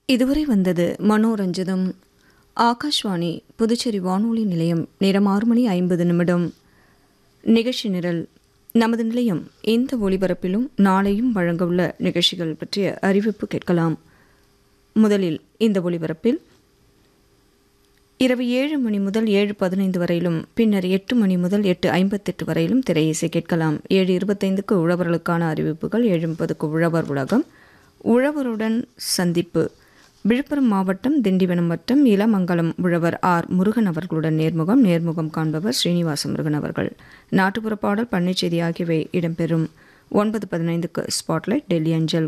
இதுவரை வந்தது மனோரஞ்சிதம் ஆகாஷ்வாணி புதுச்சேரி வானொலி நிலையம் நேரம் ஆறு மணி ஐம்பது நிமிடம் நிகழ்ச்சி நிரல் நமது நிலையம் இந்த ஒளிபரப்பிலும் நாளையும் வழங்கவுள்ள நிகழ்ச்சிகள் பற்றிய அறிவிப்பு கேட்கலாம் முதலில் இந்த ஒளிபரப்பில் இரவு ஏழு மணி முதல் ஏழு பதினைந்து வரையிலும் பின்னர் எட்டு மணி முதல் எட்டு ஐம்பத்தெட்டு வரையிலும் திரையிசை கேட்கலாம் ஏழு இருபத்தைந்துக்கு உழவர்களுக்கான அறிவிப்புகள் ஏழு முப்பதுக்கு உழவர் உலகம் உழவருடன் சந்திப்பு விழுப்புரம் மாவட்டம் திண்டிவனம் வட்டம் இளமங்கலம் உழவர் ஆர் முருகன் அவர்களுடன் நேர்முகம் நேர்முகம் காண்பவர் ஸ்ரீனிவாச முருகன் அவர்கள் நாட்டுப்புற பாடல் பண்ணைச் செய்தி ஆகியவை இடம்பெறும் ஒன்பது பதினைந்துக்கு ஸ்பாட்லைட் டெல்லி அஞ்சல்